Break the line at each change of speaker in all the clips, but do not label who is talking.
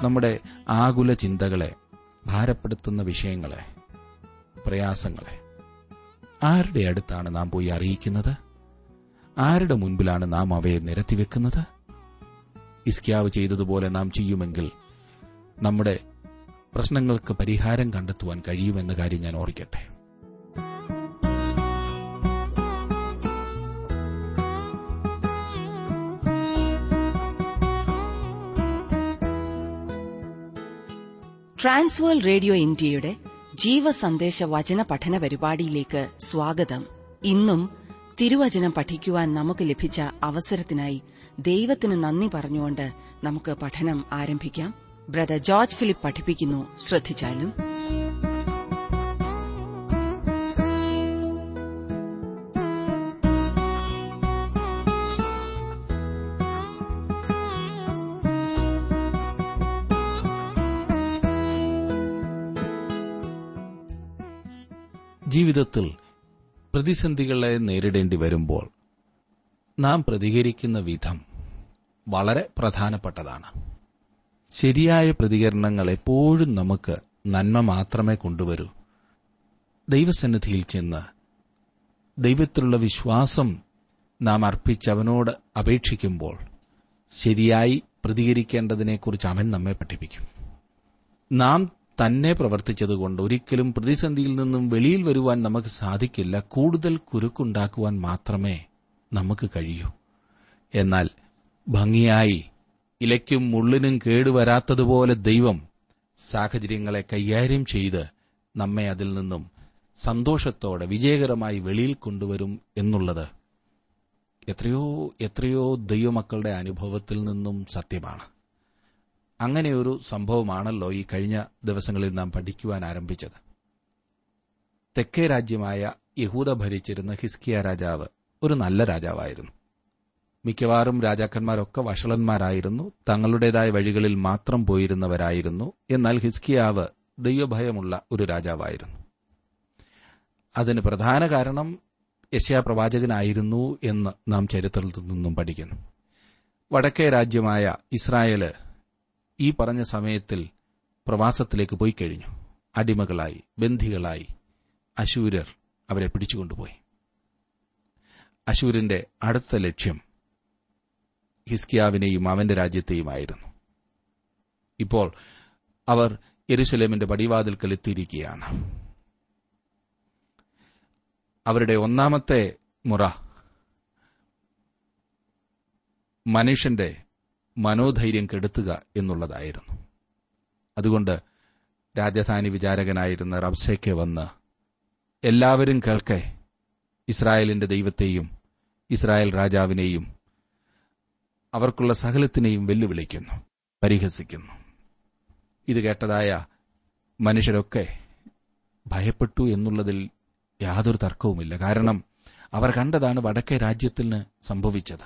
നമ്മുടെ ആകുല ചിന്തകളെ ഭാരപ്പെടുത്തുന്ന വിഷയങ്ങളെ പ്രയാസങ്ങളെ ആരുടെ അടുത്താണ് നാം പോയി അറിയിക്കുന്നത് ആരുടെ മുൻപിലാണ് നാം അവയെ നിരത്തിവെക്കുന്നത് ഇസ്ക്യാവ് ചെയ്തതുപോലെ നാം ചെയ്യുമെങ്കിൽ നമ്മുടെ പ്രശ്നങ്ങൾക്ക് പരിഹാരം കണ്ടെത്തുവാൻ കഴിയുമെന്ന കാര്യം ഞാൻ ഓർക്കട്ടെ
ട്രാൻസ്വേൾ റേഡിയോ ഇന്ത്യയുടെ ജീവസന്ദേശ വചന പഠന പരിപാടിയിലേക്ക് സ്വാഗതം ഇന്നും തിരുവചനം പഠിക്കുവാൻ നമുക്ക് ലഭിച്ച അവസരത്തിനായി ദൈവത്തിന് നന്ദി പറഞ്ഞുകൊണ്ട് നമുക്ക് പഠനം ആരംഭിക്കാം ബ്രദർ ജോർജ് ഫിലിപ്പ് പഠിപ്പിക്കുന്നു ശ്രദ്ധിച്ചാലും
ജീവിതത്തിൽ പ്രതിസന്ധികളെ നേരിടേണ്ടി വരുമ്പോൾ നാം പ്രതികരിക്കുന്ന വിധം വളരെ പ്രധാനപ്പെട്ടതാണ് ശരിയായ പ്രതികരണങ്ങൾ എപ്പോഴും നമുക്ക് നന്മ മാത്രമേ കൊണ്ടുവരൂ ദൈവസന്നിധിയിൽ ചെന്ന് ദൈവത്തിലുള്ള വിശ്വാസം നാം അർപ്പിച്ച് അവനോട് അപേക്ഷിക്കുമ്പോൾ ശരിയായി പ്രതികരിക്കേണ്ടതിനെക്കുറിച്ച് അവൻ നമ്മെ പഠിപ്പിക്കും നാം തന്നെ പ്രവർത്തിച്ചതുകൊണ്ട് ഒരിക്കലും പ്രതിസന്ധിയിൽ നിന്നും വെളിയിൽ വരുവാൻ നമുക്ക് സാധിക്കില്ല കൂടുതൽ കുരുക്കുണ്ടാക്കുവാൻ മാത്രമേ നമുക്ക് കഴിയൂ എന്നാൽ ഭംഗിയായി ഇലയ്ക്കും മുള്ളിനും കേടുവരാത്തതുപോലെ ദൈവം സാഹചര്യങ്ങളെ കൈകാര്യം ചെയ്ത് നമ്മെ അതിൽ നിന്നും സന്തോഷത്തോടെ വിജയകരമായി വെളിയിൽ കൊണ്ടുവരും എന്നുള്ളത് എത്രയോ എത്രയോ ദൈവമക്കളുടെ അനുഭവത്തിൽ നിന്നും സത്യമാണ് അങ്ങനെയൊരു സംഭവമാണല്ലോ ഈ കഴിഞ്ഞ ദിവസങ്ങളിൽ നാം പഠിക്കുവാൻ ആരംഭിച്ചത് തെക്കേ രാജ്യമായ യഹൂദ ഭരിച്ചിരുന്ന ഹിസ്കിയ രാജാവ് ഒരു നല്ല രാജാവായിരുന്നു മിക്കവാറും രാജാക്കന്മാരൊക്കെ വഷളന്മാരായിരുന്നു തങ്ങളുടേതായ വഴികളിൽ മാത്രം പോയിരുന്നവരായിരുന്നു എന്നാൽ ഹിസ്കിയാവ് ദൈവഭയമുള്ള ഒരു രാജാവായിരുന്നു അതിന് പ്രധാന കാരണം യശയാ പ്രവാചകനായിരുന്നു എന്ന് നാം ചരിത്രത്തിൽ നിന്നും പഠിക്കുന്നു വടക്കേ രാജ്യമായ ഇസ്രായേല് ഈ പറഞ്ഞ സമയത്തിൽ പ്രവാസത്തിലേക്ക് പോയി കഴിഞ്ഞു അടിമകളായി ബന്ധികളായി അശൂരർ അവരെ പിടിച്ചുകൊണ്ടുപോയി അശൂരിന്റെ അടുത്ത ലക്ഷ്യം ഹിസ്കിയാവിനെയും അവന്റെ രാജ്യത്തെയുമായിരുന്നു ഇപ്പോൾ അവർ യെരുസലേമിന്റെ പടിവാതിൽക്കൽ എത്തിയിരിക്കുകയാണ് അവരുടെ ഒന്നാമത്തെ മുറ മനുഷ്യന്റെ മനോധൈര്യം കെടുത്തുക എന്നുള്ളതായിരുന്നു അതുകൊണ്ട് രാജധാനി വിചാരകനായിരുന്ന റബ്സയ്ക്ക് വന്ന് എല്ലാവരും കേൾക്കെ ഇസ്രായേലിന്റെ ദൈവത്തെയും ഇസ്രായേൽ രാജാവിനെയും അവർക്കുള്ള സകലത്തിനെയും വെല്ലുവിളിക്കുന്നു പരിഹസിക്കുന്നു ഇത് കേട്ടതായ മനുഷ്യരൊക്കെ ഭയപ്പെട്ടു എന്നുള്ളതിൽ യാതൊരു തർക്കവുമില്ല കാരണം അവർ കണ്ടതാണ് വടക്കേ രാജ്യത്തിന് സംഭവിച്ചത്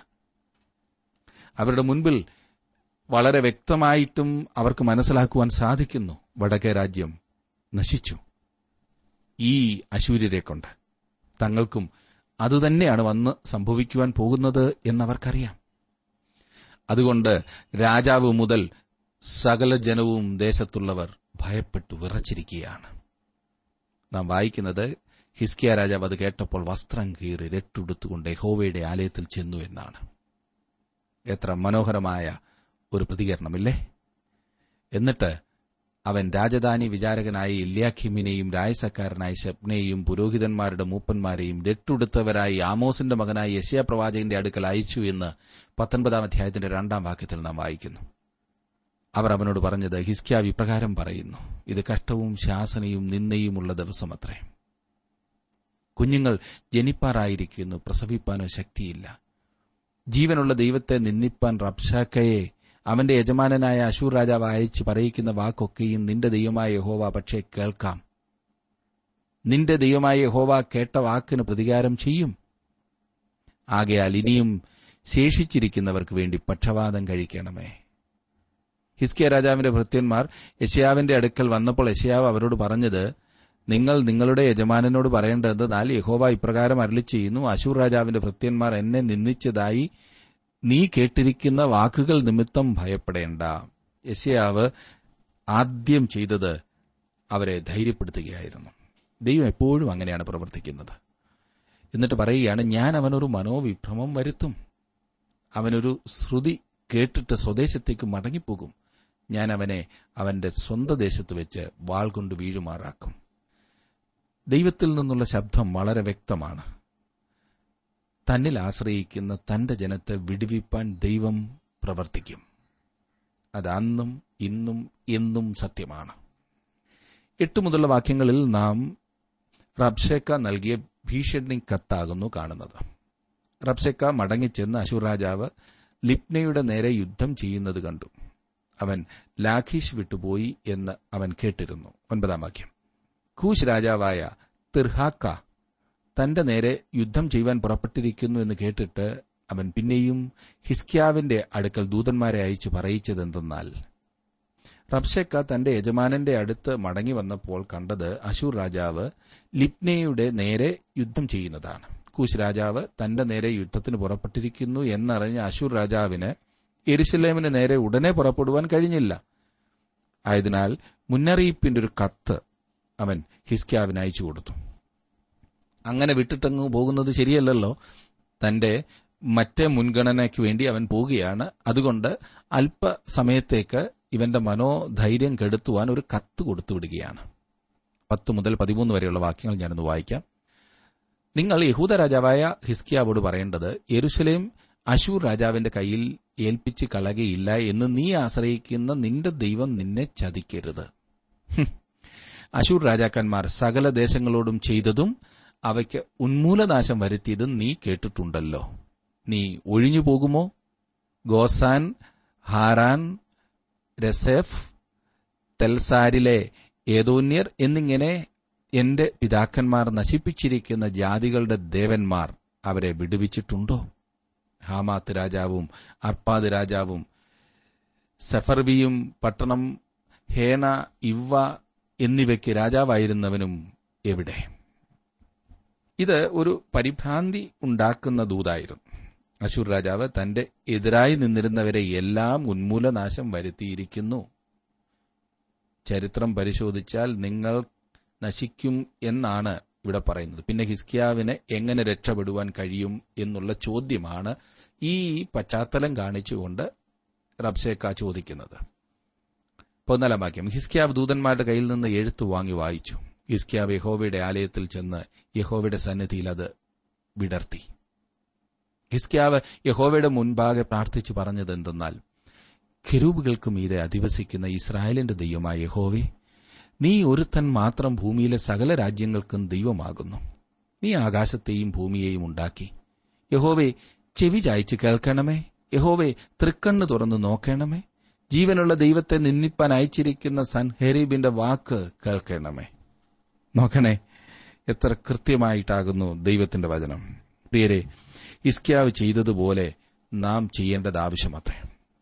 അവരുടെ മുൻപിൽ വളരെ വ്യക്തമായിട്ടും അവർക്ക് മനസ്സിലാക്കുവാൻ സാധിക്കുന്നു വടക്കേ രാജ്യം നശിച്ചു ഈ അശൂര്യരെ കൊണ്ട് തങ്ങൾക്കും അതുതന്നെയാണ് വന്ന് സംഭവിക്കുവാൻ പോകുന്നത് എന്നവർക്കറിയാം അതുകൊണ്ട് രാജാവ് മുതൽ സകല ജനവും ദേശത്തുള്ളവർ ഭയപ്പെട്ടു വിറച്ചിരിക്കുകയാണ് നാം വായിക്കുന്നത് ഹിസ്കിയ രാജാവ് അത് കേട്ടപ്പോൾ വസ്ത്രം കീറി രട്ടുടുത്തുകൊണ്ട് യഹോവയുടെ ആലയത്തിൽ ചെന്നു എന്നാണ് എത്ര മനോഹരമായ ഒരു പ്രതികരണമില്ലേ എന്നിട്ട് അവൻ രാജധാനി വിചാരകനായ ഇല്യാഖിമിനെയും രായസക്കാരനായ ശബ്നെയും പുരോഹിതന്മാരുടെ മൂപ്പന്മാരെയും രട്ടുടുത്തവരായി ആമോസിന്റെ മകനായ യശയ പ്രവാചകന്റെ അടുക്കൽ അയച്ചു എന്ന് പത്തൊൻപതാം അധ്യായത്തിന്റെ രണ്ടാം വാക്യത്തിൽ നാം വായിക്കുന്നു അവർ അവനോട് പറഞ്ഞത് ഹിസ്ക്യാവ് ഇപ്രകാരം പറയുന്നു ഇത് കഷ്ടവും ശാസനയും നിന്നയുമുള്ള ദിവസമത്രേ കുഞ്ഞുങ്ങൾ ജനിപ്പാറായിരിക്കുന്നു പ്രസവിപ്പാനോ ശക്തിയില്ല ജീവനുള്ള ദൈവത്തെ നിന്ദിപ്പാൻ റബ്ഷാക്കയെ അവന്റെ യജമാനനായ അശൂർ രാജാവ് അയച്ച് പറയിക്കുന്ന വാക്കൊക്കെയും നിന്റെ ദൈവമായ യഹോവ പക്ഷേ കേൾക്കാം നിന്റെ ദൈവമായ യഹോവ കേട്ട വാക്കിന് പ്രതികാരം ചെയ്യും ആകയാൽ ഇനിയും ശേഷിച്ചിരിക്കുന്നവർക്ക് വേണ്ടി പക്ഷവാദം കഴിക്കണമേ ഹിസ്കിയ രാജാവിന്റെ ഭൃത്യന്മാർ യശയാവിന്റെ അടുക്കൽ വന്നപ്പോൾ യശയാവ് അവരോട് പറഞ്ഞത് നിങ്ങൾ നിങ്ങളുടെ യജമാനനോട് പറയേണ്ടതെന്നാൽ യഹോവ ഇപ്രകാരം അരളി ചെയ്യുന്നു അശൂർ രാജാവിന്റെ ഭൃത്യന്മാർ എന്നെ നിന്ദിച്ചതായി നീ കേട്ടിരിക്കുന്ന വാക്കുകൾ നിമിത്തം ഭയപ്പെടേണ്ട യശയാവ് ആദ്യം ചെയ്തത് അവരെ ധൈര്യപ്പെടുത്തുകയായിരുന്നു ദൈവം എപ്പോഴും അങ്ങനെയാണ് പ്രവർത്തിക്കുന്നത് എന്നിട്ട് പറയുകയാണ് ഞാൻ അവനൊരു മനോവിഭ്രമം വരുത്തും അവനൊരു ശ്രുതി കേട്ടിട്ട് സ്വദേശത്തേക്ക് മടങ്ങിപ്പോകും ഞാൻ അവനെ അവന്റെ സ്വന്തം ദേശത്ത് വെച്ച് വാൾ കൊണ്ട് വീഴുമാറാക്കും ദൈവത്തിൽ നിന്നുള്ള ശബ്ദം വളരെ വ്യക്തമാണ് തന്നിൽ ആശ്രയിക്കുന്ന തന്റെ ജനത്തെ വിടുവിപ്പാൻ ദൈവം പ്രവർത്തിക്കും അത് അന്നും ഇന്നും എന്നും സത്യമാണ് എട്ട് മുതലുള്ള വാക്യങ്ങളിൽ നാം റബ്ഷേക്ക നൽകിയ ഭീഷണി കത്താകുന്നു കാണുന്നത് റബ്ഷെക്ക മടങ്ങിച്ചെന്ന് അശൂർ രാജാവ് ലിപ്നയുടെ നേരെ യുദ്ധം ചെയ്യുന്നത് കണ്ടു അവൻ ലാഖീഷ് വിട്ടുപോയി എന്ന് അവൻ കേട്ടിരുന്നു ഒൻപതാം വാക്യം കൂശ് രാജാവായ തിർഹാക്ക തന്റെ നേരെ യുദ്ധം ചെയ്യുവാൻ പുറപ്പെട്ടിരിക്കുന്നു എന്ന് കേട്ടിട്ട് അവൻ പിന്നെയും ഹിസ്ക്യാവിന്റെ അടുക്കൽ ദൂതന്മാരെ അയച്ചു പറയിച്ചതെന്തെന്നാൽ റബ്ഷെക്ക തന്റെ യജമാനന്റെ അടുത്ത് മടങ്ങി വന്നപ്പോൾ കണ്ടത് അശൂർ രാജാവ് ലിപ്നയുടെ നേരെ യുദ്ധം ചെയ്യുന്നതാണ് കൂശ് രാജാവ് തന്റെ നേരെ യുദ്ധത്തിന് പുറപ്പെട്ടിരിക്കുന്നു എന്നറിഞ്ഞ അശൂർ രാജാവിന് എരുസലേമിന് നേരെ ഉടനെ പുറപ്പെടുവാൻ കഴിഞ്ഞില്ല ആയതിനാൽ മുന്നറിയിപ്പിന്റെ ഒരു കത്ത് അവൻ ഹിസ്ക്യാവിന് അയച്ചു കൊടുത്തു അങ്ങനെ വിട്ടിട്ടങ്ങ് പോകുന്നത് ശരിയല്ലല്ലോ തന്റെ മറ്റേ മുൻഗണനയ്ക്ക് വേണ്ടി അവൻ പോവുകയാണ് അതുകൊണ്ട് അല്പസമയത്തേക്ക് ഇവന്റെ മനോധൈര്യം കെടുത്തുവാൻ ഒരു കത്ത് കൊടുത്തുവിടുകയാണ് പത്ത് മുതൽ പതിമൂന്ന് വരെയുള്ള വാക്യങ്ങൾ ഞാനൊന്ന് വായിക്കാം നിങ്ങൾ യഹൂദ രാജാവായ ഹിസ്കിയാവോട് പറയേണ്ടത് യെരുസലേം അശൂർ രാജാവിന്റെ കയ്യിൽ ഏൽപ്പിച്ച് കളകയില്ല എന്ന് നീ ആശ്രയിക്കുന്ന നിന്റെ ദൈവം നിന്നെ ചതിക്കരുത് ഹും. അശൂർ രാജാക്കന്മാർ സകല ദേശങ്ങളോടും ചെയ്തതും അവയ്ക്ക് ഉന്മൂലനാശം വരുത്തിയതും നീ കേട്ടിട്ടുണ്ടല്ലോ നീ ഒഴിഞ്ഞു പോകുമോ ഗോസാൻ ഹാരാൻ രസേഫ് തെൽസാരിലെ ഏതോന്യർ എന്നിങ്ങനെ എന്റെ പിതാക്കന്മാർ നശിപ്പിച്ചിരിക്കുന്ന ജാതികളുടെ ദേവന്മാർ അവരെ വിടുവിച്ചിട്ടുണ്ടോ ഹാമാത്ത് രാജാവും അർപ്പാദ് രാജാവും സഫർവിയും പട്ടണം ഹേന ഇവ്വ എന്നിവയ്ക്ക് രാജാവായിരുന്നവനും എവിടെ ഇത് ഒരു പരിഭ്രാന്തി ഉണ്ടാക്കുന്ന ദൂതായിരുന്നു അശൂർ രാജാവ് തന്റെ എതിരായി നിന്നിരുന്നവരെ എല്ലാം ഉന്മൂലനാശം വരുത്തിയിരിക്കുന്നു ചരിത്രം പരിശോധിച്ചാൽ നിങ്ങൾ നശിക്കും എന്നാണ് ഇവിടെ പറയുന്നത് പിന്നെ ഹിസ്കിയാവിന് എങ്ങനെ രക്ഷപ്പെടുവാൻ കഴിയും എന്നുള്ള ചോദ്യമാണ് ഈ പശ്ചാത്തലം കാണിച്ചുകൊണ്ട് റബ്ഷേക്ക ചോദിക്കുന്നത് പതിനാലാം വാക്യം ഹിസ്കിയാവ് ദൂതന്മാരുടെ കയ്യിൽ നിന്ന് എഴുത്തു വാങ്ങി വായിച്ചു ഹിസ്കിയാവ് യഹോവയുടെ ആലയത്തിൽ ചെന്ന് യഹോവയുടെ സന്നിധിയിൽ അത് വിടർത്തി ഹിസ്കിയാവ് യഹോവയുടെ മുൻപാകെ പ്രാർത്ഥിച്ചു പറഞ്ഞത് എന്തെന്നാൽ ഖെരൂബുകൾക്ക് മീതെ അധിവസിക്കുന്ന ഇസ്രായേലിന്റെ ദൈവമായ യഹോവേ നീ ഒരുത്തൻ മാത്രം ഭൂമിയിലെ സകല രാജ്യങ്ങൾക്കും ദൈവമാകുന്നു നീ ആകാശത്തെയും ഭൂമിയെയും ഉണ്ടാക്കി യഹോവേ ചെവി ചായ്ച്ച് കേൾക്കണമേ യഹോവേ തൃക്കണ്ണ് തുറന്നു നോക്കണമേ ജീവനുള്ള ദൈവത്തെ നിന്ദിപ്പാൻ അയച്ചിരിക്കുന്ന സൻഹെരീബിന്റെ വാക്ക് കേൾക്കണമേ നോക്കണേ എത്ര കൃത്യമായിട്ടാകുന്നു ദൈവത്തിന്റെ വചനം പ്രിയരെ ഇസ്ക്യാവ് ചെയ്തതുപോലെ നാം ചെയ്യേണ്ടത് ആവശ്യമത്രേ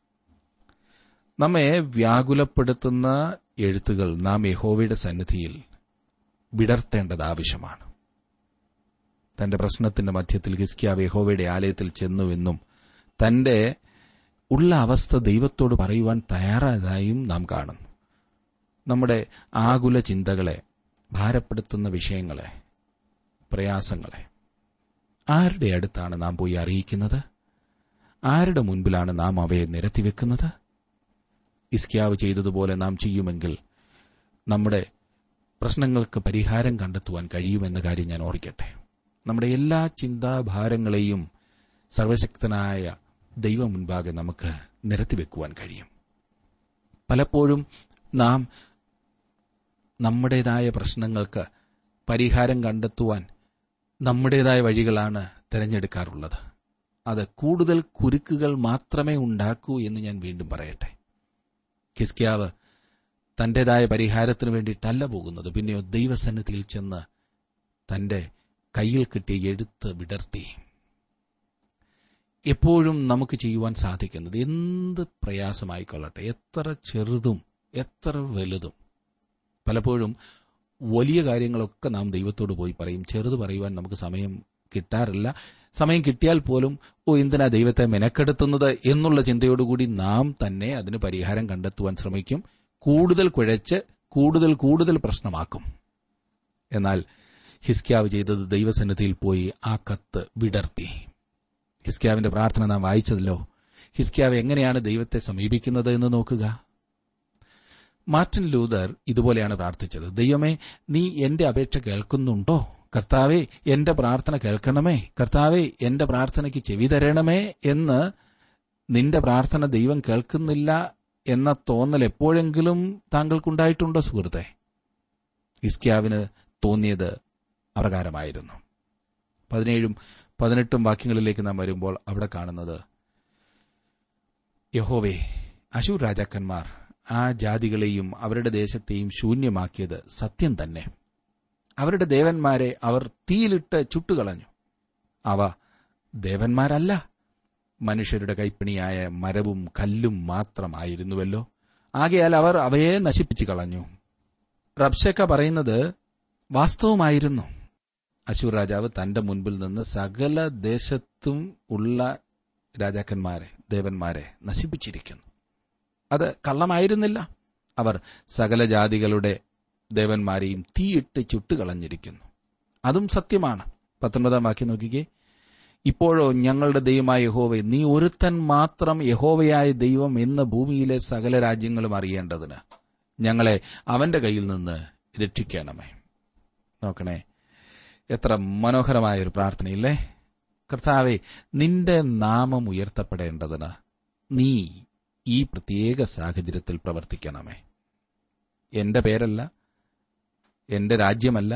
നമ്മെ വ്യാകുലപ്പെടുത്തുന്ന എഴുത്തുകൾ നാം യഹോവയുടെ സന്നിധിയിൽ വിടർത്തേണ്ടത് ആവശ്യമാണ് തന്റെ പ്രശ്നത്തിന്റെ മധ്യത്തിൽ ഹിസ്കിയാവ് യഹോവയുടെ ആലയത്തിൽ ചെന്നുവെന്നും തന്റെ ഉള്ള അവസ്ഥ ദൈവത്തോട് പറയുവാൻ തയ്യാറായതായും നാം കാണുന്നു നമ്മുടെ ആകുല ചിന്തകളെ ഭാരപ്പെടുത്തുന്ന വിഷയങ്ങളെ പ്രയാസങ്ങളെ ആരുടെ അടുത്താണ് നാം പോയി അറിയിക്കുന്നത് ആരുടെ മുൻപിലാണ് നാം അവയെ നിരത്തിവെക്കുന്നത് ഇസ്ക്യാവ് ചെയ്തതുപോലെ നാം ചെയ്യുമെങ്കിൽ നമ്മുടെ പ്രശ്നങ്ങൾക്ക് പരിഹാരം കണ്ടെത്തുവാൻ കഴിയുമെന്ന കാര്യം ഞാൻ ഓർക്കട്ടെ നമ്മുടെ എല്ലാ ചിന്താഭാരങ്ങളെയും സർവശക്തനായ ദൈവം മുൻപാകെ നമുക്ക് നിരത്തിവെക്കുവാൻ കഴിയും പലപ്പോഴും നാം നമ്മുടേതായ പ്രശ്നങ്ങൾക്ക് പരിഹാരം കണ്ടെത്തുവാൻ നമ്മുടേതായ വഴികളാണ് തിരഞ്ഞെടുക്കാറുള്ളത് അത് കൂടുതൽ കുരുക്കുകൾ മാത്രമേ ഉണ്ടാക്കൂ എന്ന് ഞാൻ വീണ്ടും പറയട്ടെ ഹിസ്കിയാവ് തന്റേതായ പരിഹാരത്തിനു വേണ്ടിയിട്ടല്ല പോകുന്നത് പിന്നെയോ ദൈവസന്നിധിയിൽ ചെന്ന് തന്റെ കയ്യിൽ കിട്ടിയ എഴുത്ത് വിടർത്തി എപ്പോഴും നമുക്ക് ചെയ്യുവാൻ സാധിക്കുന്നത് എന്ത് പ്രയാസമായിക്കൊള്ളട്ടെ എത്ര ചെറുതും എത്ര വലുതും പലപ്പോഴും വലിയ കാര്യങ്ങളൊക്കെ നാം ദൈവത്തോട് പോയി പറയും ചെറുത് പറയുവാൻ നമുക്ക് സമയം കിട്ടാറില്ല സമയം കിട്ടിയാൽ പോലും ഓ എന്തിനാ ദൈവത്തെ മെനക്കെടുത്തുന്നത് എന്നുള്ള ചിന്തയോടുകൂടി നാം തന്നെ അതിന് പരിഹാരം കണ്ടെത്തുവാൻ ശ്രമിക്കും കൂടുതൽ കുഴച്ച് കൂടുതൽ കൂടുതൽ പ്രശ്നമാക്കും എന്നാൽ ഹിസ്ക്യാവ് ചെയ്തത് ദൈവസന്നിധിയിൽ പോയി ആ കത്ത് വിടർത്തി ഹിസ്ക്യാവിന്റെ പ്രാർത്ഥന നാം വായിച്ചതല്ലോ ഹിസ്ക്യാവ് എങ്ങനെയാണ് ദൈവത്തെ സമീപിക്കുന്നത് എന്ന് നോക്കുക മാർട്ടിൻ ലൂതർ ഇതുപോലെയാണ് പ്രാർത്ഥിച്ചത് ദൈവമേ നീ എന്റെ അപേക്ഷ കേൾക്കുന്നുണ്ടോ കർത്താവെ എന്റെ പ്രാർത്ഥന കേൾക്കണമേ കർത്താവെ എന്റെ പ്രാർത്ഥനയ്ക്ക് ചെവി തരണമേ എന്ന് നിന്റെ പ്രാർത്ഥന ദൈവം കേൾക്കുന്നില്ല എന്ന തോന്നൽ എപ്പോഴെങ്കിലും താങ്കൾക്കുണ്ടായിട്ടുണ്ടോ സുഹൃത്തെ ഇസ്ക്യാവിന് തോന്നിയത് അപ്രകാരമായിരുന്നു പതിനേഴും പതിനെട്ടും വാക്യങ്ങളിലേക്ക് നാം വരുമ്പോൾ അവിടെ കാണുന്നത് യഹോവേ അശൂർ രാജാക്കന്മാർ ആ ജാതികളെയും അവരുടെ ദേശത്തെയും ശൂന്യമാക്കിയത് സത്യം തന്നെ അവരുടെ ദേവന്മാരെ അവർ തീയിലിട്ട് ചുട്ടുകളഞ്ഞു അവ ദേവന്മാരല്ല മനുഷ്യരുടെ കൈപ്പണിയായ മരവും കല്ലും മാത്രമായിരുന്നുവല്ലോ ആകയാൽ അവർ അവയെ നശിപ്പിച്ചു കളഞ്ഞു റബ്ഷക്ക പറയുന്നത് വാസ്തവമായിരുന്നു അശൂർ രാജാവ് തന്റെ മുൻപിൽ നിന്ന് സകല ദേശത്തും ഉള്ള രാജാക്കന്മാരെ ദേവന്മാരെ നശിപ്പിച്ചിരിക്കുന്നു അത് കള്ളമായിരുന്നില്ല അവർ സകല ജാതികളുടെ ദേവന്മാരെയും തീയിട്ട് ചുട്ടുകളഞ്ഞിരിക്കുന്നു അതും സത്യമാണ് പത്തൊൻപതാം വാക്യം നോക്കിക്കേ ഇപ്പോഴോ ഞങ്ങളുടെ ദൈവമായ യഹോവെ നീ ഒരുത്തൻ മാത്രം യഹോവയായ ദൈവം എന്ന് ഭൂമിയിലെ സകല രാജ്യങ്ങളും അറിയേണ്ടതിന് ഞങ്ങളെ അവന്റെ കയ്യിൽ നിന്ന് രക്ഷിക്കണമേ നോക്കണേ എത്ര മനോഹരമായ ഒരു പ്രാർത്ഥനയില്ലേ കർത്താവെ നിന്റെ നാമം ഉയർത്തപ്പെടേണ്ടതിന് നീ ഈ പ്രത്യേക സാഹചര്യത്തിൽ പ്രവർത്തിക്കണമേ എന്റെ പേരല്ല എന്റെ രാജ്യമല്ല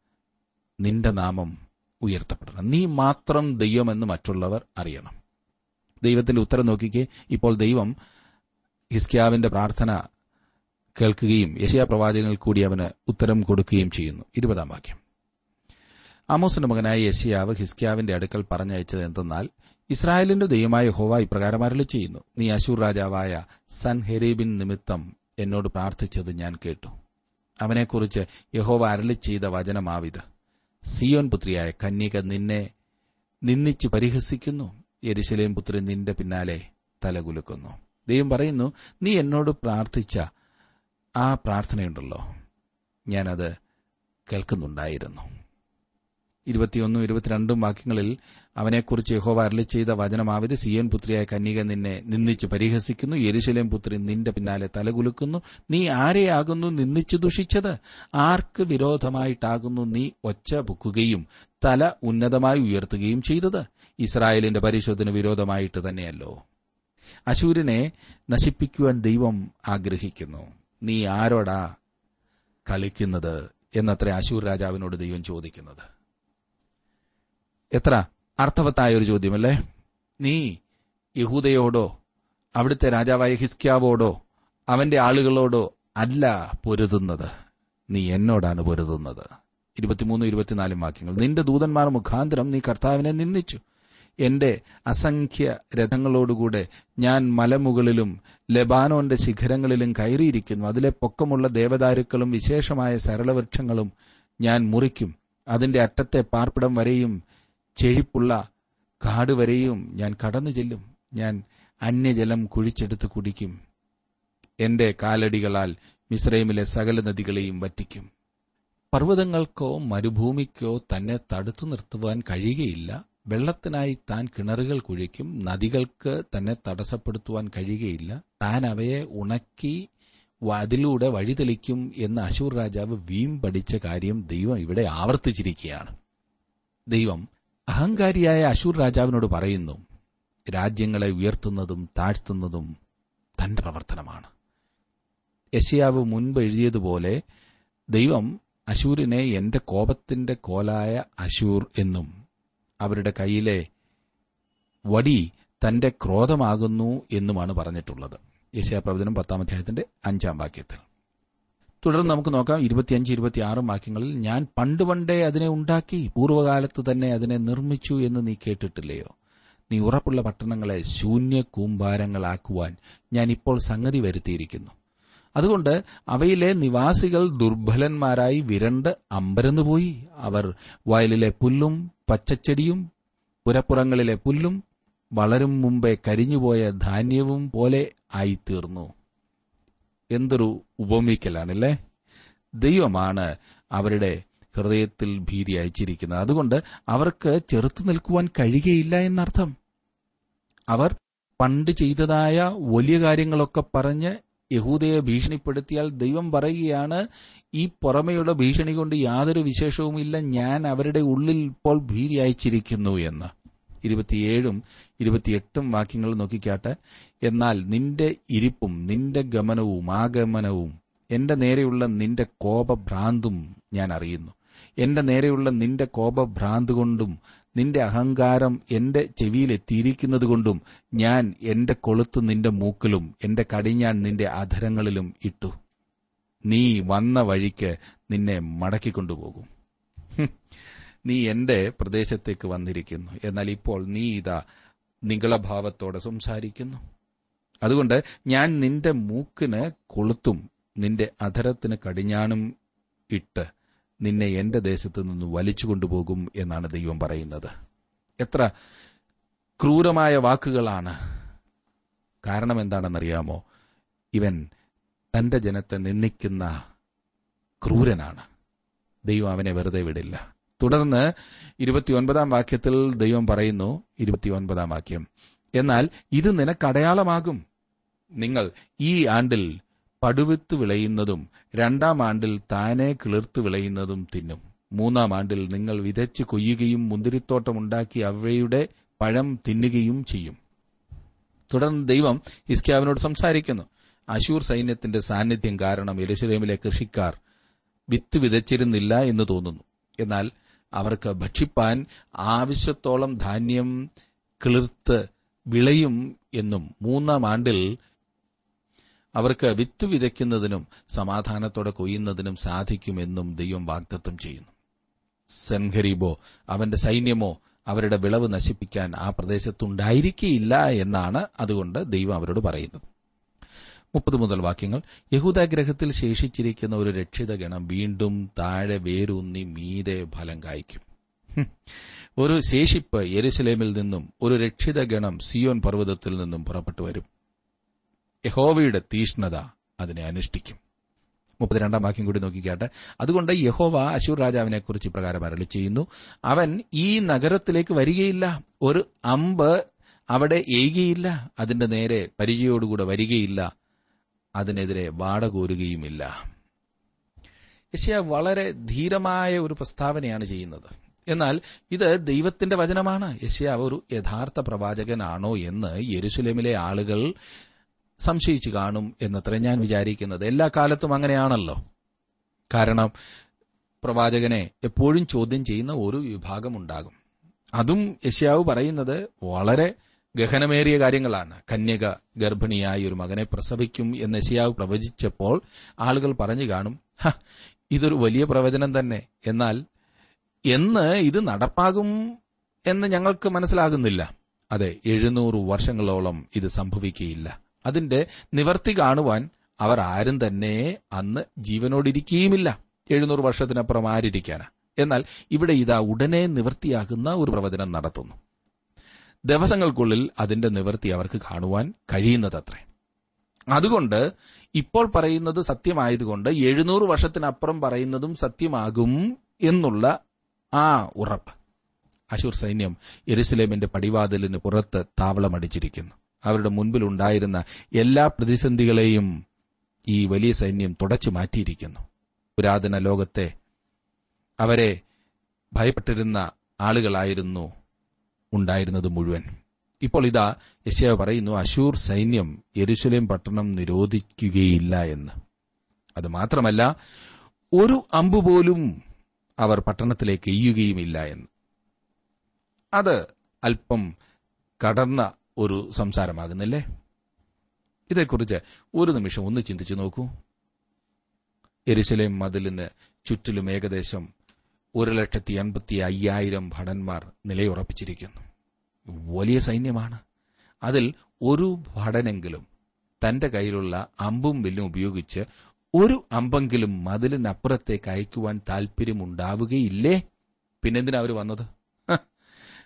നിന്റെ നാമം ഉയർത്തപ്പെടണം നീ മാത്രം ദൈവമെന്ന് മറ്റുള്ളവർ അറിയണം ദൈവത്തിന്റെ ഉത്തരം നോക്കിക്കേ ഇപ്പോൾ ദൈവം ഹിസ്ക്യാവിന്റെ പ്രാർത്ഥന കേൾക്കുകയും യശയാ പ്രവാചകങ്ങൾ കൂടി അവന് ഉത്തരം കൊടുക്കുകയും ചെയ്യുന്നു ഇരുപതാം വാക്യം ആമോസിന്റെ മകനായ യശയാവ് ഹിസ്ക്യാവിന്റെ അടുക്കൽ പറഞ്ഞയച്ചത് എന്തെന്നാൽ ഇസ്രായേലിന്റെ ദൈവമായ ഹോവ ഇപ്രകാരം അരളി ചെയ്യുന്നു നീ അശൂർ രാജാവായ സൻ ഹെരീബിൻ നിമിത്തം എന്നോട് പ്രാർത്ഥിച്ചത് ഞാൻ കേട്ടു അവനെക്കുറിച്ച് യഹോവ അരളി ചെയ്ത വചനമാവിത് സിയോൻ പുത്രിയായ കന്യക നിന്നെ നിന്ദിച്ച് പരിഹസിക്കുന്നു യെരുശലേം പുത്രി നിന്റെ പിന്നാലെ തലകുലുക്കുന്നു ദൈവം പറയുന്നു നീ എന്നോട് പ്രാർത്ഥിച്ച ആ പ്രാർത്ഥനയുണ്ടല്ലോ ഞാനത് കേൾക്കുന്നുണ്ടായിരുന്നു ഇരുപത്തിയൊന്നും ഇരുപത്തിരണ്ടും വാക്യങ്ങളിൽ അവനെക്കുറിച്ച് യഹോവ അരളി ചെയ്ത വചനമാവിത് സിയൻ പുത്രിയായ കന്യക നിന്നെ നിന്ദിച്ച് പരിഹസിക്കുന്നു യെരുശലേം പുത്രി നിന്റെ പിന്നാലെ തലകുലുക്കുന്നു നീ ആരെയാകുന്നു നിന്ദിച്ചു ദുഷിച്ചത് ആർക്ക് വിരോധമായിട്ടാകുന്നു നീ ഒച്ച പൊക്കുകയും തല ഉന്നതമായി ഉയർത്തുകയും ചെയ്തത് ഇസ്രായേലിന്റെ പരിശോധന വിരോധമായിട്ട് തന്നെയല്ലോ അശൂരിനെ നശിപ്പിക്കുവാൻ ദൈവം ആഗ്രഹിക്കുന്നു നീ ആരോടാ കളിക്കുന്നത് എന്നത്ര അശൂർ രാജാവിനോട് ദൈവം ചോദിക്കുന്നത് എത്ര അർത്ഥവത്തായ ഒരു ചോദ്യമല്ലേ നീ യഹൂദയോടോ അവിടുത്തെ രാജാവായ ഹിസ്ക്യാവോടോ അവന്റെ ആളുകളോടോ അല്ല പൊരുതുന്നത് നീ എന്നോടാണ് പൊരുതുന്നത് ഇരുപത്തിമൂന്ന് ഇരുപത്തിനാലും വാക്യങ്ങൾ നിന്റെ ദൂതന്മാർ മുഖാന്തരം നീ കർത്താവിനെ നിന്ദിച്ചു എന്റെ അസംഖ്യ രഥങ്ങളോടുകൂടെ ഞാൻ മലമുകളിലും ലെബാനോന്റെ ശിഖരങ്ങളിലും കയറിയിരിക്കുന്നു അതിലെ പൊക്കമുള്ള ദേവദാരുക്കളും വിശേഷമായ സരളവൃക്ഷങ്ങളും ഞാൻ മുറിക്കും അതിന്റെ അറ്റത്തെ പാർപ്പിടം വരെയും ചെഴിപ്പുള്ള കാട് വരെയും ഞാൻ കടന്നു ചെല്ലും ഞാൻ അന്യജലം കുഴിച്ചെടുത്ത് കുടിക്കും എന്റെ കാലടികളാൽ മിശ്രൈമിലെ സകല നദികളെയും വറ്റിക്കും പർവ്വതങ്ങൾക്കോ മരുഭൂമിക്കോ തന്നെ തടുത്തു നിർത്തുവാൻ കഴിയുകയില്ല വെള്ളത്തിനായി താൻ കിണറുകൾ കുഴിക്കും നദികൾക്ക് തന്നെ തടസ്സപ്പെടുത്തുവാൻ കഴിയുകയില്ല താൻ അവയെ ഉണക്കി അതിലൂടെ വഴിതെളിക്കും എന്ന് അശൂർ രാജാവ് വീമ്പടിച്ച കാര്യം ദൈവം ഇവിടെ ആവർത്തിച്ചിരിക്കുകയാണ് ദൈവം അഹങ്കാരിയായ അശൂർ രാജാവിനോട് പറയുന്നു രാജ്യങ്ങളെ ഉയർത്തുന്നതും താഴ്ത്തുന്നതും തന്റെ പ്രവർത്തനമാണ് യശയാവ് മുൻപ് എഴുതിയതുപോലെ ദൈവം അശൂരിനെ എന്റെ കോപത്തിന്റെ കോലായ അശൂർ എന്നും അവരുടെ കയ്യിലെ വടി തന്റെ ക്രോധമാകുന്നു എന്നുമാണ് പറഞ്ഞിട്ടുള്ളത് യശയാപ്രവചനം പത്താം അധ്യായത്തിന്റെ അഞ്ചാം വാക്യത്തിൽ തുടർന്ന് നമുക്ക് നോക്കാം ഇരുപത്തിയഞ്ച് ഇരുപത്തിയാറും വാക്യങ്ങളിൽ ഞാൻ പണ്ട് പണ്ടേ അതിനെ ഉണ്ടാക്കി പൂർവ്വകാലത്ത് തന്നെ അതിനെ നിർമ്മിച്ചു എന്ന് നീ കേട്ടിട്ടില്ലയോ നീ ഉറപ്പുള്ള പട്ടണങ്ങളെ ശൂന്യ കൂമ്പാരങ്ങളാക്കുവാൻ ഞാൻ ഇപ്പോൾ സംഗതി വരുത്തിയിരിക്കുന്നു അതുകൊണ്ട് അവയിലെ നിവാസികൾ ദുർബലന്മാരായി വിരണ്ട് അമ്പരന്നുപോയി അവർ വയലിലെ പുല്ലും പച്ചച്ചെടിയും പുരപ്പുറങ്ങളിലെ പുല്ലും വളരും മുമ്പേ കരിഞ്ഞുപോയ ധാന്യവും പോലെ ആയിത്തീർന്നു എന്തൊരു ഉപമിക്കലാണല്ലേ ദൈവമാണ് അവരുടെ ഹൃദയത്തിൽ ഭീതി അയച്ചിരിക്കുന്നത് അതുകൊണ്ട് അവർക്ക് ചെറുത്തു നിൽക്കുവാൻ കഴിയുകയില്ല എന്നർത്ഥം അവർ പണ്ട് ചെയ്തതായ വലിയ കാര്യങ്ങളൊക്കെ പറഞ്ഞ് യഹൂദയെ ഭീഷണിപ്പെടുത്തിയാൽ ദൈവം പറയുകയാണ് ഈ പുറമെയുള്ള ഭീഷണി കൊണ്ട് യാതൊരു വിശേഷവുമില്ല ഞാൻ അവരുടെ ഉള്ളിൽ ഇപ്പോൾ ഭീതി അയച്ചിരിക്കുന്നു എന്ന് ഇരുപത്തിയേഴും ഇരുപത്തിയെട്ടും വാക്യങ്ങൾ നോക്കിക്കാട്ടെ എന്നാൽ നിന്റെ ഇരിപ്പും നിന്റെ ഗമനവും ആഗമനവും എന്റെ നേരെയുള്ള നിന്റെ കോപഭ്രാന്തും ഞാൻ അറിയുന്നു എന്റെ നേരെയുള്ള നിന്റെ കോപഭ്രാന്ത് കൊണ്ടും നിന്റെ അഹങ്കാരം എന്റെ ചെവിയിലെത്തിയിരിക്കുന്നതുകൊണ്ടും ഞാൻ എന്റെ കൊളുത്ത് നിന്റെ മൂക്കിലും എന്റെ കടിഞ്ഞാൻ നിന്റെ അധരങ്ങളിലും ഇട്ടു നീ വന്ന വഴിക്ക് നിന്നെ മടക്കിക്കൊണ്ടുപോകും ഹും. നീ എന്റെ പ്രദേശത്തേക്ക് വന്നിരിക്കുന്നു എന്നാൽ ഇപ്പോൾ നീ ഇതാ നിങ്ങളഭാവത്തോടെ സംസാരിക്കുന്നു അതുകൊണ്ട് ഞാൻ നിന്റെ മൂക്കിന് കൊളുത്തും നിന്റെ അധരത്തിന് കടിഞ്ഞാണും ഇട്ട് നിന്നെ എന്റെ ദേശത്ത് നിന്ന് വലിച്ചു കൊണ്ടുപോകും എന്നാണ് ദൈവം പറയുന്നത് എത്ര ക്രൂരമായ വാക്കുകളാണ് കാരണം എന്താണെന്നറിയാമോ ഇവൻ തന്റെ ജനത്തെ നിന്ദിക്കുന്ന ക്രൂരനാണ് ദൈവം അവനെ വെറുതെ വിടില്ല തുടർന്ന് ഇരുപത്തിയൊൻപതാം വാക്യത്തിൽ ദൈവം പറയുന്നു ഇരുപത്തിയൊൻപതാം വാക്യം എന്നാൽ ഇത് നിനക്കടയാളമാകും നിങ്ങൾ ഈ ആണ്ടിൽ പടുവിത്ത് വിളയുന്നതും രണ്ടാം ആണ്ടിൽ താനെ കിളിർത്ത് വിളയുന്നതും തിന്നും മൂന്നാം ആണ്ടിൽ നിങ്ങൾ വിതച്ച് കൊയ്യുകയും മുന്തിരിത്തോട്ടമുണ്ടാക്കി അവയുടെ പഴം തിന്നുകയും ചെയ്യും തുടർന്ന് ദൈവം ഹിസ്ക്യാവിനോട് സംസാരിക്കുന്നു അശൂർ സൈന്യത്തിന്റെ സാന്നിധ്യം കാരണം യെരുശലേമിലെ കൃഷിക്കാർ വിത്ത് വിതച്ചിരുന്നില്ല എന്ന് തോന്നുന്നു എന്നാൽ അവർക്ക് ഭക്ഷിപ്പാൻ ആവശ്യത്തോളം ധാന്യം കിളിർത്ത് വിളയും എന്നും മൂന്നാം ആണ്ടിൽ അവർക്ക് വിത്ത് വിതയ്ക്കുന്നതിനും സമാധാനത്തോടെ കൊയ്യുന്നതിനും സാധിക്കുമെന്നും ദൈവം വാഗ്ദത്തം ചെയ്യുന്നു സെൻഹരീബോ അവന്റെ സൈന്യമോ അവരുടെ വിളവ് നശിപ്പിക്കാൻ ആ പ്രദേശത്തുണ്ടായിരിക്കില്ല എന്നാണ് അതുകൊണ്ട് ദൈവം അവരോട് പറയുന്നത് മുപ്പത് മുതൽ വാക്യങ്ങൾ യഹൂദാഗ്രഹത്തിൽ ശേഷിച്ചിരിക്കുന്ന ഒരു രക്ഷിത ഗണം വീണ്ടും താഴെ വേരൂന്നി മീതെ ഫലം കായ്ക്കും ഹും. ഒരു ശേഷിപ്പ് യെരുശലേമിൽ നിന്നും ഒരു രക്ഷിത ഗണം സിയോൻ പർവ്വതത്തിൽ നിന്നും പുറപ്പെട്ടു വരും യഹോവയുടെ തീഷ്ണത അതിനെ അനുഷ്ഠിക്കും മുപ്പത്തിരണ്ടാം വാക്യം കൂടി നോക്കിക്കാട്ടെ അതുകൊണ്ട് യഹോവ അശൂർ രാജാവിനെ കുറിച്ച് ഇപ്രകാരം അരളി ചെയ്യുന്നു അവൻ ഈ നഗരത്തിലേക്ക് വരികയില്ല ഒരു അമ്പ് അവിടെ എയ്യുകയില്ല അതിന്റെ നേരെ പരിചയോടുകൂടെ വരികയില്ല അതിനെതിരെ വാടകോരുകയുമില്ല യശയ വളരെ ധീരമായ ഒരു പ്രസ്താവനയാണ് ചെയ്യുന്നത് എന്നാൽ ഇത് ദൈവത്തിന്റെ വചനമാണ് യശയാവ് ഒരു യഥാർത്ഥ പ്രവാചകനാണോ എന്ന് യെരുശലേമിലെ ആളുകൾ സംശയിച്ചു കാണും എന്നത്ര ഞാൻ വിചാരിക്കുന്നത് എല്ലാ കാലത്തും അങ്ങനെയാണല്ലോ കാരണം പ്രവാചകനെ എപ്പോഴും ചോദ്യം ചെയ്യുന്ന ഒരു വിഭാഗമുണ്ടാകും അതും യശ്യാവ് പറയുന്നത് വളരെ ഗഹനമേറിയ കാര്യങ്ങളാണ് കന്യക ഗർഭിണിയായി ഒരു മകനെ പ്രസവിക്കും എന്ന് യശയാവ് പ്രവചിച്ചപ്പോൾ ആളുകൾ പറഞ്ഞു കാണും "ഹ, ഇതൊരു വലിയ പ്രവചനം തന്നെ എന്നാൽ എന്ന് ഇത് നടപ്പാകും എന്ന് ഞങ്ങൾക്ക് മനസ്സിലാകുന്നില്ല അതെ എഴുന്നൂറ് വർഷങ്ങളോളം ഇത് സംഭവിക്കുകയില്ല അതിന്റെ നിവർത്തി കാണുവാൻ അവർ ആരും തന്നെ അന്ന് ജീവനോടിരിക്കുകയുമില്ല എഴുന്നൂറ് വർഷത്തിനപ്പുറം ആരിയ്ക്കാനാ എന്നാൽ ഇവിടെ ഇതാ ഉടനെ നിവൃത്തിയാകുന്ന ഒരു പ്രവചനം നടത്തുന്നു ദിവസങ്ങൾക്കുള്ളിൽ അതിന്റെ നിവൃത്തി അവർക്ക് കാണുവാൻ കഴിയുന്നതത്രേ അതുകൊണ്ട് ഇപ്പോൾ പറയുന്നത് സത്യമായതുകൊണ്ട് എഴുന്നൂറ് വർഷത്തിനപ്പുറം പറയുന്നതും സത്യമാകും എന്നുള്ള ആ ഉറപ്പ് അശൂർ സൈന്യം യെരുസലേമിന്റെ പടിവാതിലിന് പുറത്ത് താവളമടിച്ചിരിക്കുന്നു അവരുടെ മുൻപിലുണ്ടായിരുന്ന എല്ലാ പ്രതിസന്ധികളെയും ഈ വലിയ സൈന്യം തുടച്ചു മാറ്റിയിരിക്കുന്നു പുരാതന ലോകത്തെ അവരെ ഭയപ്പെട്ടിരുന്ന ആളുകളായിരുന്നു ഉണ്ടായിരുന്നത് മുഴുവൻ ഇപ്പോൾ ഇതാ യശയാവ് പറയുന്നു അശൂർ സൈന്യം യെരുശലേം പട്ടണം നിരോധിക്കുകയില്ല എന്ന് അത് മാത്രമല്ല ഒരു അമ്പ് പോലും അവർ പട്ടണത്തിലേക്ക് എയ്യുകയുമില്ല എന്ന് അത് അല്പം കടന്ന ഒരു സംസാരമാകുന്നില്ലേ ഇതേക്കുറിച്ച് ഒരു നിമിഷം ഒന്ന് ചിന്തിച്ചു നോക്കൂ എരുശലേം മതിലിന് ചുറ്റിലും ഏകദേശം ഒരു ലക്ഷത്തി എൺപത്തി അയ്യായിരം ഭടന്മാർ നിലയുറപ്പിച്ചിരിക്കുന്നു വലിയ സൈന്യമാണ് അതിൽ ഒരു ഭടനെങ്കിലും തന്റെ കയ്യിലുള്ള അമ്പും വില്ലും ഉപയോഗിച്ച് ഒരു അമ്പെങ്കിലും മതിലിനപ്പുറത്തേക്ക് അയക്കുവാൻ താൽപര്യമുണ്ടാവുകയില്ലേ പിന്നെന്തിനാ അവർ വന്നത് ഹ,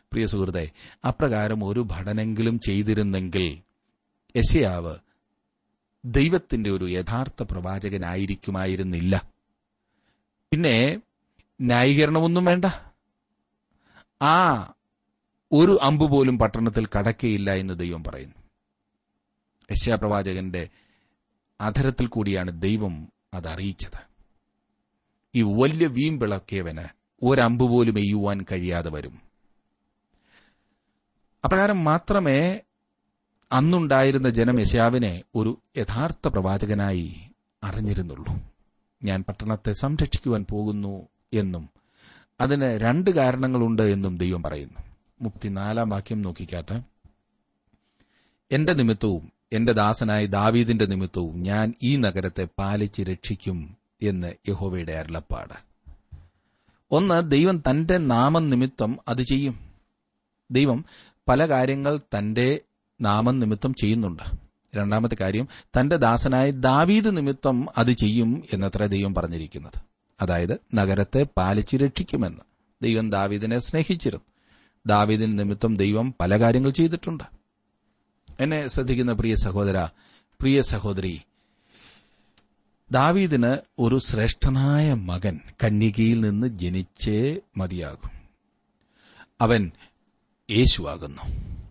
പ്രിയ സുഹൃത്തെ അപ്രകാരം ഒരു ഭടനെങ്കിലും ചെയ്തിരുന്നെങ്കിൽ യശയാവ് ദൈവത്തിന്റെ ഒരു യഥാർത്ഥ പ്രവാചകനായിരിക്കുമായിരുന്നില്ല പിന്നെ ന്യായീകരണമൊന്നും വേണ്ട ആ ഒരു അമ്പ് പോലും പട്ടണത്തിൽ കടക്കയില്ല എന്ന് ദൈവം പറയുന്നു യശയാ പ്രവാചകന്റെ അധരത്തിൽ കൂടിയാണ് ദൈവം അത് അറിയിച്ചത് ഈ വലിയ വീമ്പിളക്കിയവന് ഒരമ്പ് പോലും എയ്യുവാൻ കഴിയാതെ വരും അപ്രകാരം മാത്രമേ അന്നുണ്ടായിരുന്ന ജനം യശാവിനെ ഒരു യഥാർത്ഥ പ്രവാചകനായി അറിഞ്ഞിരുന്നുള്ളൂ ഞാൻ പട്ടണത്തെ സംരക്ഷിക്കുവാൻ പോകുന്നു എന്നും അതിന് രണ്ട് കാരണങ്ങളുണ്ട് എന്നും ദൈവം പറയുന്നു മുപ്പത്തിനാലാം വാക്യം നോക്കിക്കാട്ടെ എന്റെ നിമിത്തവും എന്റെ ദാസനായ ദാവീദിന്റെ നിമിത്തവും ഞാൻ ഈ നഗരത്തെ പാലിച്ച് രക്ഷിക്കും എന്ന് യഹോവയുടെ അരുളപ്പാട് ഒന്ന് ദൈവം തന്റെ നാമം നിമിത്തം അത് ചെയ്യും ദൈവം പല കാര്യങ്ങൾ തന്റെ നാമം നിമിത്തം ചെയ്യുന്നുണ്ട് രണ്ടാമത്തെ കാര്യം തന്റെ ദാസനായ ദാവീദ് നിമിത്തം അത് ചെയ്യും എന്നത്ര ദൈവം പറഞ്ഞിരിക്കുന്നത് അതായത് നഗരത്തെ പാലിച്ച് രക്ഷിക്കുമെന്ന് ദൈവം ദാവീദിനെ സ്നേഹിച്ചിരുന്നു ദാവീദിന് നിമിത്തം ദൈവം പല കാര്യങ്ങൾ ചെയ്തിട്ടുണ്ട് എന്നെ ശ്രദ്ധിക്കുന്ന പ്രിയ സഹോദര പ്രിയ സഹോദരി ദാവീദിന് ഒരു ശ്രേഷ്ഠനായ മകൻ കന്യകയിൽ നിന്ന് ജനിച്ചേ മതിയാകും അവൻ യേശുവാകുന്നു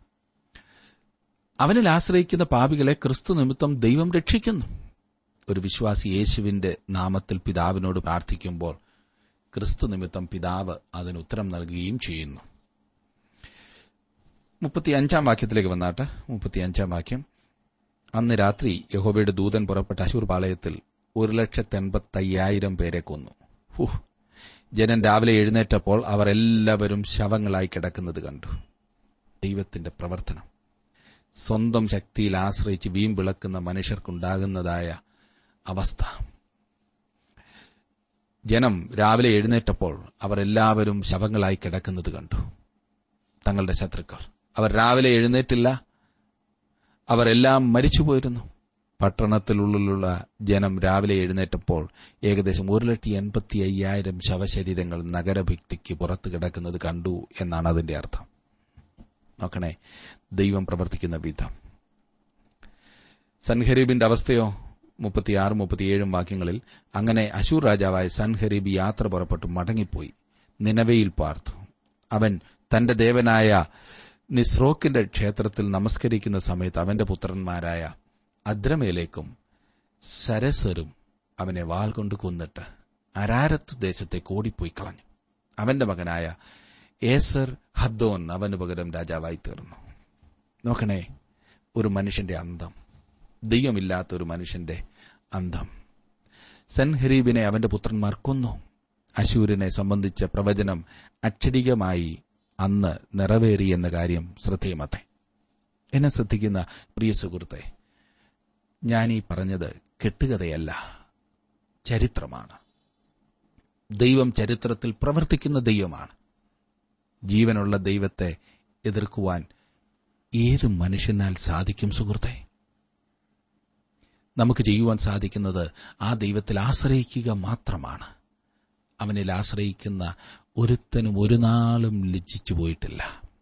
അവനിൽ ആശ്രയിക്കുന്ന പാപികളെ ക്രിസ്തു നിമിത്തം ദൈവം രക്ഷിക്കുന്നു ഒരു വിശ്വാസി യേശുവിന്റെ നാമത്തിൽ പിതാവിനോട് പ്രാർത്ഥിക്കുമ്പോൾ ക്രിസ്തു നിമിത്തം പിതാവ് അതിന് ഉത്തരം നൽകുകയും ചെയ്യുന്നു മുപ്പത്തിയഞ്ചാം വാക്യത്തിലേക്ക് വന്നാട്ടെ മുപ്പത്തിയഞ്ചാം വാക്യം അന്ന് രാത്രി യഹോബയുടെ ദൂതൻ പുറപ്പെട്ട അശൂർ പാളയത്തിൽ ഒരു ലക്ഷത്തി എൺപത്തയ്യായിരം പേരെ കൊന്നു ഹു ജനൻ രാവിലെ എഴുന്നേറ്റപ്പോൾ അവർ എല്ലാവരും ശവങ്ങളായി കിടക്കുന്നത് കണ്ടു ദൈവത്തിന്റെ പ്രവർത്തനം സ്വന്തം ശക്തിയിൽ ആശ്രയിച്ച് വീമ്പിളക്കുന്ന മനുഷ്യർക്കുണ്ടാകുന്നതായ അവസ്ഥ ജനം രാവിലെ എഴുന്നേറ്റപ്പോൾ അവർ എല്ലാവരും ശവങ്ങളായി കിടക്കുന്നത് കണ്ടു തങ്ങളുടെ ശത്രുക്കൾ അവർ രാവിലെ എഴുന്നേറ്റില്ല അവരെല്ലാം മരിച്ചുപോയിരുന്നു പട്ടണത്തിനുള്ളിലുള്ള ജനം രാവിലെ എഴുന്നേറ്റപ്പോൾ ഏകദേശം ഒരു ലക്ഷത്തി എൺപത്തി അയ്യായിരം ശവശരീരങ്ങൾ നഗരഭിത്തിക്ക് പുറത്ത് കിടക്കുന്നത് കണ്ടു എന്നാണ് അതിന്റെ അർത്ഥം നോക്കണേ ദൈവം പ്രവർത്തിക്കുന്ന വിധം സൻഹരീബിന്റെ അവസ്ഥയോ മുപ്പത്തിയാറ് മുപ്പത്തിയേഴും വാക്യങ്ങളിൽ അങ്ങനെ അശൂർ രാജാവായ സൻഹരീബ് യാത്ര പുറപ്പെട്ടു മടങ്ങിപ്പോയി നിലവയിൽ പാർത്തു അവൻ തന്റെ ദേവനായ നിസ്രോക്കിന്റെ ക്ഷേത്രത്തിൽ നമസ്കരിക്കുന്ന സമയത്ത് അവന്റെ പുത്രന്മാരായ അദ്രമേലേക്കും സരസരും അവനെ വാൾ കൊണ്ട് കൊന്നിട്ട് അരാരത്ത് ദേശത്തേക്ക് ഓടിപ്പോയി കളഞ്ഞു അവന്റെ മകനായ ഏസർ ഹദ്ദോൻ അവന് പകരം രാജാവായി തീർന്നു നോക്കണേ ഒരു മനുഷ്യന്റെ അന്തം ദൈവമില്ലാത്ത ഒരു മനുഷ്യന്റെ അന്തം സെൻഹരീബിനെ അവന്റെ പുത്രന്മാർ കൊന്നു അശൂരിനെ സംബന്ധിച്ച പ്രവചനം അക്ഷരികമായി അന്ന് നിറവേറി എന്ന കാര്യം ശ്രദ്ധേയമത്തെ എന്നെ ശ്രദ്ധിക്കുന്ന പ്രിയ സുഹൃത്തെ ഞാൻ ഈ പറഞ്ഞത് കെട്ടുകഥയല്ല ചരിത്രമാണ് ദൈവം ചരിത്രത്തിൽ പ്രവർത്തിക്കുന്ന ദൈവമാണ് ജീവനുള്ള ദൈവത്തെ എതിർക്കുവാൻ ഏത് മനുഷ്യനാൽ സാധിക്കും സുഹൃത്തെ നമുക്ക് ചെയ്യുവാൻ സാധിക്കുന്നത് ആ ദൈവത്തിൽ ആശ്രയിക്കുക മാത്രമാണ് അവനിൽ ആശ്രയിക്കുന്ന ഒരുത്തനും ഒരു നാളും ലജ്ജിച്ചു പോയിട്ടില്ല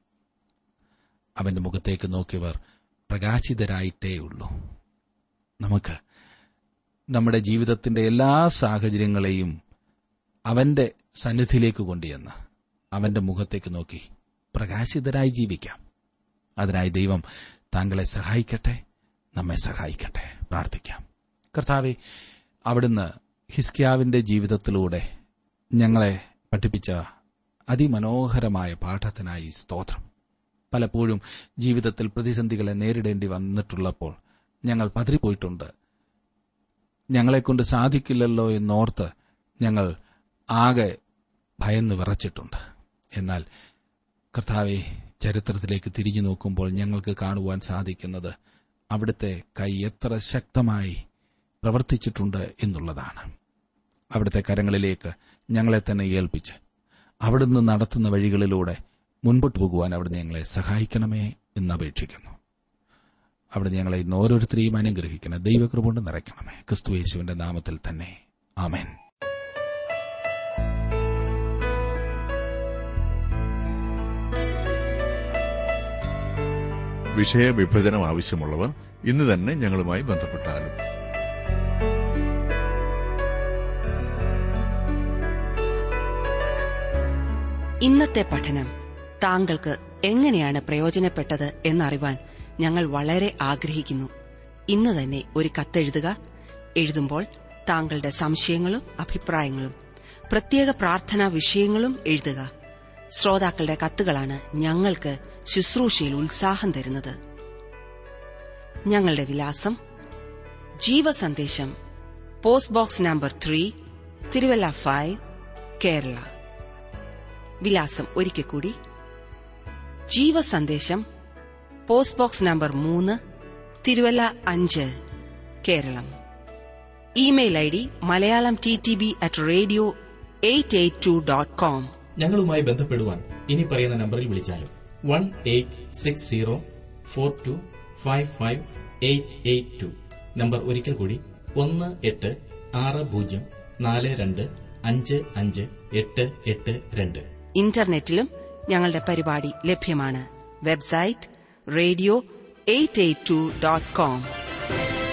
അവന്റെ മുഖത്തേക്ക് നോക്കിയവർ പ്രകാശിതരായിട്ടേയുള്ളൂ നമുക്ക് നമ്മുടെ ജീവിതത്തിന്റെ എല്ലാ സാഹചര്യങ്ങളെയും അവന്റെ സന്നിധിയിലേക്ക് കൊണ്ടുചെന്ന് അവന്റെ മുഖത്തേക്ക് നോക്കി പ്രകാശിതരായി ജീവിക്കാം അതിനായി ദൈവം താങ്കളെ സഹായിക്കട്ടെ നമ്മെ സഹായിക്കട്ടെ പ്രാർത്ഥിക്കാം കർത്താവെ അവിടുന്ന് ഹിസ്കിയാവിന്റെ ജീവിതത്തിലൂടെ ഞങ്ങളെ പഠിപ്പിച്ച അതിമനോഹരമായ പാഠത്തിനായി സ്തോത്രം പലപ്പോഴും ജീവിതത്തിൽ പ്രതിസന്ധികളെ നേരിടേണ്ടി വന്നിട്ടുള്ളപ്പോൾ ഞങ്ങൾ പതിരിപ്പോയിട്ടുണ്ട് ഞങ്ങളെക്കൊണ്ട് സാധിക്കില്ലല്ലോ എന്നോർത്ത് ഞങ്ങൾ ആകെ ഭയന്ന് വിറച്ചിട്ടുണ്ട് എന്നാൽ കർത്താവെ ചരിത്രത്തിലേക്ക് തിരിഞ്ഞു നോക്കുമ്പോൾ ഞങ്ങൾക്ക് കാണുവാൻ സാധിക്കുന്നത് അവിടുത്തെ കൈ എത്ര ശക്തമായി പ്രവർത്തിച്ചിട്ടുണ്ട് എന്നുള്ളതാണ് അവിടുത്തെ കരങ്ങളിലേക്ക് ഞങ്ങളെ തന്നെ ഏൽപ്പിച്ച് അവിടുന്ന് നടത്തുന്ന വഴികളിലൂടെ മുൻപോട്ട് പോകുവാൻ അവിടുന്ന് ഞങ്ങളെ സഹായിക്കണമേ എന്ന് അപേക്ഷിക്കുന്നു അവിടുന്ന് ഞങ്ങളെ ഇന്ന് ഓരോരുത്തരെയും അനുഗ്രഹിക്കണം ദൈവകൃപ കൊണ്ട് നിറയ്ക്കണമേ ക്രിസ്തു യേശുവിന്റെ നാമത്തിൽ തന്നെ ആമേൻ
വിഷയവിഭജനം ആവശ്യമുള്ളവർ ഇന്ന് തന്നെ ഞങ്ങളുമായി ബന്ധപ്പെട്ടാലും
ഇന്നത്തെ പഠനം താങ്കൾക്ക് എങ്ങനെയാണ് പ്രയോജനപ്പെട്ടത് എന്നറിവാൻ ഞങ്ങൾ വളരെ ആഗ്രഹിക്കുന്നു ഇന്ന് തന്നെ ഒരു കത്തെഴുതുക എഴുതുമ്പോൾ താങ്കളുടെ സംശയങ്ങളും അഭിപ്രായങ്ങളും പ്രത്യേക പ്രാർത്ഥനാ വിഷയങ്ങളും എഴുതുക ശ്രോതാക്കളുടെ കത്തുകളാണ് ഞങ്ങൾക്ക് ശുശ്രൂഷയിൽ ഉത്സാഹം തരുന്നത് ഞങ്ങളുടെ വിലാസം Jeevasandesham post box number three Thiruvalla five Kerala വിലാസം ഒരിക്കൽ കൂടി ജീവസന്ദേശം പോസ്റ്റ് ബോക്സ് നമ്പർ മൂന്ന് തിരുവല്ല അഞ്ച് Keralam email I D Malayalam T T B at radio eight eight two dot com
ഞങ്ങളുമായി ബന്ധപ്പെടുവാൻ ഇനി പറയുന്ന നമ്പറിൽ വിളിച്ചാലും one eight six zero four two five five eight eight two number ഒരിക്കൽ കൂടി ഒന്ന് എട്ട് ആറ് പൂജ്യം നാല് രണ്ട് അഞ്ച് അഞ്ച് എട്ട് എട്ട് രണ്ട്
ഇന്റർനെറ്റിലും ഞങ്ങളുടെ പരിപാടി ലഭ്യമാണ് website radio eight eight two dot com